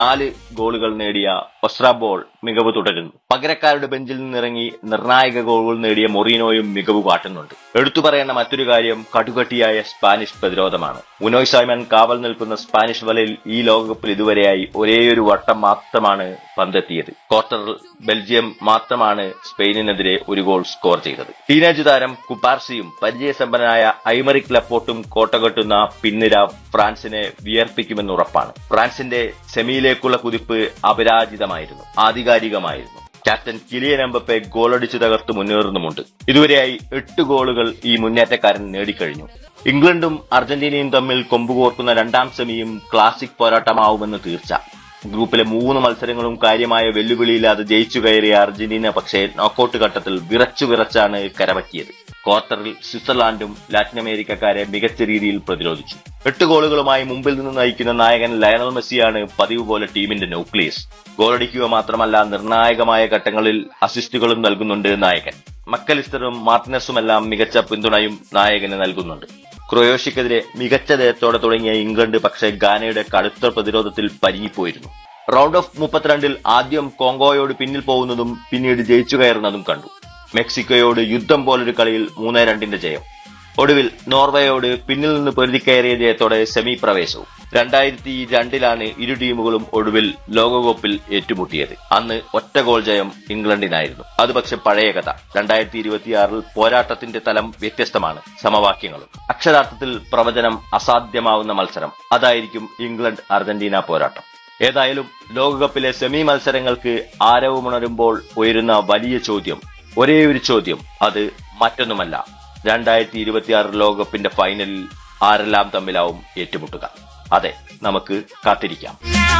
നാല് ഗോളുകൾ നേടിയ ഒസ്രാബോൾ മികവ് തുടരുന്നു പകരക്കാരുടെ ബെഞ്ചിൽ നിന്നിറങ്ങി നിർണായക ഗോളുകൾ നേടിയ മൊറീനോയും മികവ് കാട്ടുന്നുണ്ട് എടുത്തു പറയേണ്ട മറ്റൊരു കാര്യം കടുകട്ടിയായ സ്പാനിഷ് പ്രതിരോധമാണ് ഉനോയ് സൈമൻ കാവൽ നിൽക്കുന്ന സ്പാനിഷ് വലയിൽ ഈ ലോകകപ്പിൽ ഇതുവരെയായി ഒരേയൊരു വട്ടം മാത്രമാണ് പന്തെത്തിയത് ക്വാർട്ടറിൽ ബെൽജിയം മാത്രമാണ് സ്പെയിനിനെതിരെ ഒരു ഗോൾ സ്കോർ ചെയ്തത് ടീനേജ് താരം കുപ്പാർസിയും പരിചയസമ്പന്നനായ ഐമറിക് ലപ്പോർട്ടും കോട്ടകെട്ടുന്ന പിന്നിര ഫ്രാൻസിനെ വിയർപ്പിക്കുമെന്ന് ഉറപ്പാണ് ഫ്രാൻസിന്റെ സെമിയിലേക്കുള്ള കുതിപ്പ് അപരാജിതമായിരുന്നു ആധികാരികമായിരുന്നു ക്യാപ്റ്റൻ കിലിയൻ എംബപ്പെ ഗോളടിച്ചു തകർത്ത് മുന്നേറുന്നുമുണ്ട് ഇതുവരെയായി എട്ട് ഗോളുകൾ ഈ മുന്നേറ്റക്കാരൻ നേടിക്കഴിഞ്ഞു ഇംഗ്ലണ്ടും അർജന്റീനയും തമ്മിൽ കൊമ്പുകോർക്കുന്ന രണ്ടാം സെമിയും ക്ലാസിക് പോരാട്ടമാവുമെന്ന് തീർച്ച ഗ്രൂപ്പിലെ മൂന്ന് മത്സരങ്ങളും കാര്യമായ വെല്ലുവിളിയില്ലാതെ ജയിച്ചു കയറിയ അർജന്റീന പക്ഷേ നോക്കൌട്ട് ഘട്ടത്തിൽ വിറച്ചു വിറച്ചാണ് കരപറ്റിയത് ക്വാർട്ടറിൽ സ്വിറ്റ്സർലാൻഡും ലാറ്റിൻ അമേരിക്കക്കാരെ മികച്ച രീതിയിൽ പ്രതിരോധിച്ചു എട്ട് ഗോളുകളുമായി മുമ്പിൽ നിന്ന് നയിക്കുന്ന നായകൻ ലയണൽ മെസ്സിയാണ് പതിവ് പോലെ ടീമിന്റെ ന്യൂക്ലിയസ് ഗോളടിക്കുക മാത്രമല്ല നിർണായകമായ ഘട്ടങ്ങളിൽ അസിസ്റ്റുകളും നൽകുന്നുണ്ട് നായകൻ മക്കലിസ്റ്ററും മാർട്ടിനസുമെല്ലാം മികച്ച പിന്തുണയും നായകന് നൽകുന്നുണ്ട് ക്രൊയേഷ്യക്കെതിരെ മികച്ച ജയത്തോടെ തുടങ്ങിയ ഇംഗ്ലണ്ട് പക്ഷേ ഗാനയുടെ കടുത്ത പ്രതിരോധത്തിൽ പരിങ്ങിപ്പോയിരുന്നു റൗണ്ട് ഓഫ് മുപ്പത്തിരണ്ടിൽ ആദ്യം കോങ്കോയോട് പിന്നിൽ പോകുന്നതും പിന്നീട് ജയിച്ചു കയറുന്നതും കണ്ടു മെക്സിക്കോയോട് യുദ്ധം പോലൊരു കളിയിൽ മൂന്ന് രണ്ടിന്റെ ജയം ഒടുവിൽ നോർവേയോട് പിന്നിൽ നിന്ന് പൊരുതിക്കയറിയ ജയത്തോടെ സെമി പ്രവേശവും രണ്ടായിരത്തി രണ്ടിലാണ് ഇരു ടീമുകളും ഒടുവിൽ ലോകകപ്പിൽ ഏറ്റുമുട്ടിയത് അന്ന് ഒറ്റ ഗോൾ ജയം ഇംഗ്ലണ്ടിനായിരുന്നു അത് പക്ഷെ പഴയ കഥ രണ്ടായിരത്തി ഇരുപത്തിയാറിൽ പോരാട്ടത്തിന്റെ തലം വ്യത്യസ്തമാണ് സമവാക്യങ്ങളും അക്ഷരാർത്ഥത്തിൽ പ്രവചനം അസാധ്യമാവുന്ന മത്സരം അതായിരിക്കും ഇംഗ്ലണ്ട് അർജന്റീന പോരാട്ടം ഏതായാലും ലോകകപ്പിലെ സെമി മത്സരങ്ങൾക്ക് ആരവമുണരുമ്പോൾ ഉയരുന്ന വലിയ ചോദ്യം ഒരേ ഒരു ചോദ്യം അത് മറ്റൊന്നുമല്ല രണ്ടായിരത്തി ഇരുപത്തിയാറ് ലോകകപ്പിന്റെ ഫൈനലിൽ ആരെല്ലാം തമ്മിലാവും ഏറ്റുമുട്ടുക അതെ നമുക്ക് കാത്തിരിക്കാം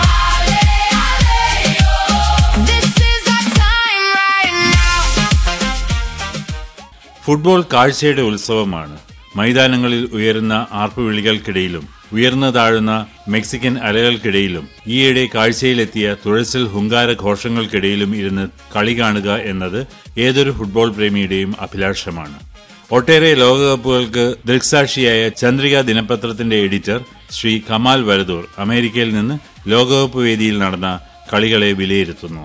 This is our time right now. Football കാഴ്ചയുടെ ഉത്സവമാണ് മൈതാനങ്ങളിൽ ഉയരുന്ന ആർപ്പുവിളികൾക്കിടയിലും ഉയർന്നു താഴുന്ന മെക്സിക്കൻ അലകൾക്കിടയിലും ഈയിടെ കാഴ്ചയിലെത്തിയ തുഴച്ചിൽ ഹുങ്കാര ഘോഷങ്ങൾക്കിടയിലും ഇരുന്ന് കളി കാണുക എന്നത് ഏതൊരു ഫുട്ബോൾ പ്രേമിയുടെയും അഭിലാഷമാണ് ഒട്ടേറെ ലോകകപ്പുകൾക്ക് ദൃക്സാക്ഷിയായ ചന്ദ്രിക ദിനപത്രത്തിന്റെ എഡിറ്റർ ശ്രീ കമാൽ വരദൂർ അമേരിക്കയിൽ നിന്ന് ലോകകപ്പ് വേദിയിൽ നടന്ന കളികളെ വിലയിരുത്തുന്നു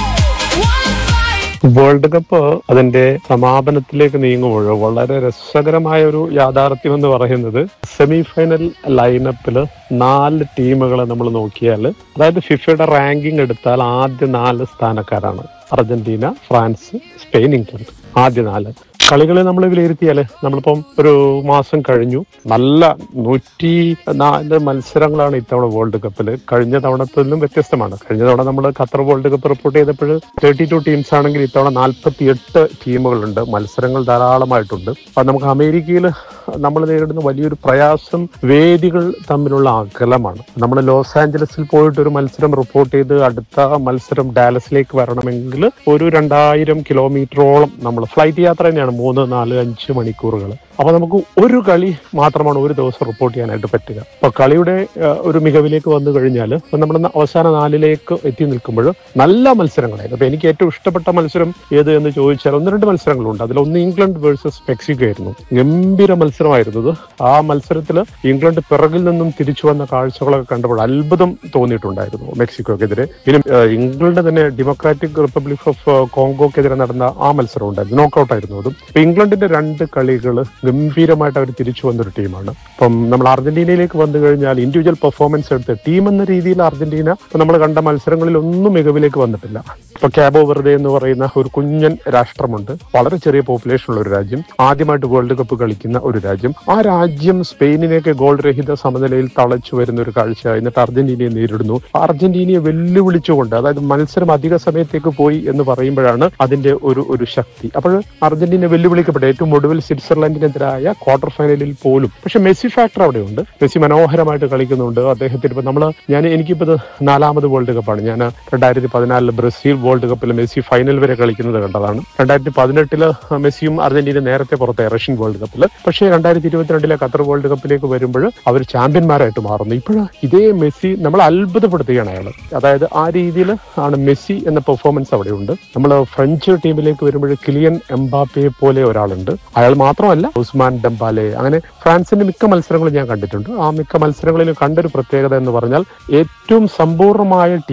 One fight. വേൾഡ് കപ്പ് അതിന്റെ സമാപനത്തിലേക്ക് നീങ്ങുമ്പോൾ വളരെ രസകരമായ ഒരു യാഥാർത്ഥ്യം എന്ന് പറയുന്നത് സെമി ഫൈനൽ ലൈനപ്പിൽ നാല് ടീമുകളെ നമ്മൾ നോക്കിയാൽ അതായത് ഫിഫയുടെ റാങ്കിങ് എടുത്താൽ ആദ്യ നാല് സ്ഥാനക്കാരാണ് അർജന്റീന ഫ്രാൻസ് സ്പെയിൻ ഇംഗ്ലണ്ട് ആദ്യ നാല് കളികളെ നമ്മൾ വിലയിരുത്തിയാല് നമ്മളിപ്പം ഒരു മാസം കഴിഞ്ഞു നല്ല നൂറ്റി നാല് മത്സരങ്ങളാണ് ഇത്തവണ വേൾഡ് കപ്പിൽ കഴിഞ്ഞ തവണത്തിലും വ്യത്യസ്തമാണ് കഴിഞ്ഞ തവണ നമ്മൾ ഖത്തർ വേൾഡ് കപ്പ് റിപ്പോർട്ട് ചെയ്തപ്പോൾ തേർട്ടി ടു ടീംസ് ആണെങ്കിൽ ഇത്തവണ നാൽപ്പത്തി എട്ട് ടീമുകളുണ്ട് മത്സരങ്ങൾ ധാരാളമായിട്ടുണ്ട് അത് നമുക്ക് അമേരിക്കയിൽ നമ്മൾ നേരിടുന്ന വലിയൊരു പ്രയാസം വേദികൾ തമ്മിലുള്ള അകലമാണ് നമ്മൾ ലോസ് ആഞ്ചലസിൽ പോയിട്ട് ഒരു മത്സരം റിപ്പോർട്ട് ചെയ്ത് അടുത്ത മത്സരം ഡാലസിലേക്ക് വരണമെങ്കിൽ ഒരു രണ്ടായിരം കിലോമീറ്ററോളം നമ്മൾ ഫ്ലൈറ്റ് യാത്ര തന്നെയാണ് മൂന്ന് നാല് അഞ്ച് മണിക്കൂറുകൾ അപ്പൊ നമുക്ക് ഒരു കളി മാത്രമാണ് ഒരു ദിവസം റിപ്പോർട്ട് ചെയ്യാനായിട്ട് പറ്റുക അപ്പൊ കളിയുടെ ആ, ഒരു മികവിലേക്ക് വന്നു കഴിഞ്ഞാൽ നമ്മൾ അവസാന നാലിലേക്ക് എത്തി നിൽക്കുമ്പോൾ നല്ല മത്സരങ്ങളായിരുന്നു അപ്പൊ എനിക്ക് ഏറ്റവും ഇഷ്ടപ്പെട്ട മത്സരം ഏത് എന്ന് ചോദിച്ചാൽ ഒന്ന് രണ്ട് മത്സരങ്ങളുണ്ട് അതിലൊന്ന് ഇംഗ്ലണ്ട് വേഴ്സസ് മെക്സിക്കോ ആയിരുന്നു ഗംഭീര മത്സരമായിരുന്നു ഇത് ആ മത്സരത്തിൽ ഇംഗ്ലണ്ട് പിറകിൽ നിന്നും തിരിച്ചു വന്ന കാഴ്ചകളൊക്കെ കണ്ടപ്പോൾ അത്ഭുതം തോന്നിയിട്ടുണ്ടായിരുന്നു മെക്സിക്കോക്കെതിരെ പിന്നെ ആ, ഇംഗ്ലണ്ട് തന്നെ ഡെമോക്രാറ്റിക് റിപ്പബ്ലിക് ഓഫ് കോങ്കോക്കെതിരെ നടന്ന ആ മത്സരം ഉണ്ടായിരുന്നു നോക്കൌട്ട് ആയിരുന്നു അതും അപ്പൊ ഇംഗ്ലണ്ടിന്റെ രണ്ട് കളികൾ ഗംഭീരമായിട്ട് അവർ തിരിച്ചു വന്നൊരു ടീമാണ് അപ്പം നമ്മൾ അർജന്റീനയിലേക്ക് വന്നു കഴിഞ്ഞാൽ ഇൻഡിവിജ്വൽ പെർഫോമൻസ് എടുത്ത് ടീം എന്ന രീതിയിൽ അർജന്റീന ഇപ്പൊ നമ്മൾ കണ്ട മത്സരങ്ങളിൽ ഒന്നും മികവിലേക്ക് വന്നിട്ടില്ല ഇപ്പൊ ക്യാബോ വെറുതെ എന്ന് പറയുന്ന ഒരു കുഞ്ഞൻ രാഷ്ട്രമുണ്ട് വളരെ ചെറിയ പോപ്പുലേഷൻ ഉള്ള ഒരു രാജ്യം ആദ്യമായിട്ട് വേൾഡ് കപ്പ് കളിക്കുന്ന ഒരു രാജ്യം ആ രാജ്യം സ്പെയിനിനെയൊക്കെ ഗോൾ രഹിത സമനിലയിൽ തളച്ചു വരുന്ന ഒരു കാഴ്ച എന്നിട്ട് അർജന്റീനയെ നേരിടുന്നു അർജന്റീനയെ വെല്ലുവിളിച്ചുകൊണ്ട് അതായത് മത്സരം അധിക സമയത്തേക്ക് പോയി എന്ന് പറയുമ്പോഴാണ് അതിന്റെ ഒരു ഒരു ശക്തി അപ്പോൾ അർജന്റീന വെല്ലുവിളിക്കപ്പെട്ട ഏറ്റവും ഒടുവിൽ സ്വിറ്റ്സർലൻഡിനെതിരായ ക്വാർട്ടർ ഫൈനലിൽ പോലും പക്ഷെ മെസ്സി ഫാക്ടർ അവിടെയുണ്ട് മെസ്സി മനോഹരമായിട്ട് കളിക്കുന്നുണ്ട് അദ്ദേഹത്തിന് ഇപ്പൊ നമ്മള് ഞാൻ എനിക്കിപ്പോ ഇത് നാലാമത് വേൾഡ് കപ്പാണ് ഞാൻ രണ്ടായിരത്തി പതിനാലില് ബ്രസീൽ വേൾഡ് കപ്പിൽ മെസ്സി ഫൈനൽ വരെ കളിക്കുന്നത് കണ്ടതാണ് രണ്ടായിരത്തി പതിനെട്ടില് മെസ്സിയും അർജന്റീന നേരത്തെ പുറത്തെ റഷ്യൻ വേൾഡ് കപ്പിൽ പക്ഷേ രണ്ടായിരത്തി ഇരുപത്തിരണ്ടിലെ ഖത്തർ വേൾഡ് കപ്പിലേക്ക് വരുമ്പോൾ അവർ ചാമ്പ്യന്മാരായിട്ട് മാറുന്നു ഇപ്പോഴും ഇതേ മെസ്സി നമ്മൾ അത്ഭുതപ്പെടുത്തുകയാണ് അയാൾ അതായത് ആ രീതിയിൽ ആണ് മെസ്സി എന്ന പെർഫോമൻസ് അവിടെയുണ്ട് നമ്മൾ ഫ്രഞ്ച് ടീമിലേക്ക് വരുമ്പോൾ കിലിയൻ എംബാപ്പയെ പോലെ ഒരാളുണ്ട് അയാൾ മാത്രമല്ല ഉസ്മാൻ ഡംബാലെ അങ്ങനെ ഫ്രാൻസിന്റെ മിക്ക മത്സരങ്ങളും ഞാൻ കണ്ടിട്ടുണ്ട് ആ മിക്ക മത്സരങ്ങളിലും കണ്ടൊരു പ്രത്യേകത എന്ന് പറഞ്ഞാൽ ഏറ്റവും സമ്പൂർണ്ണമായ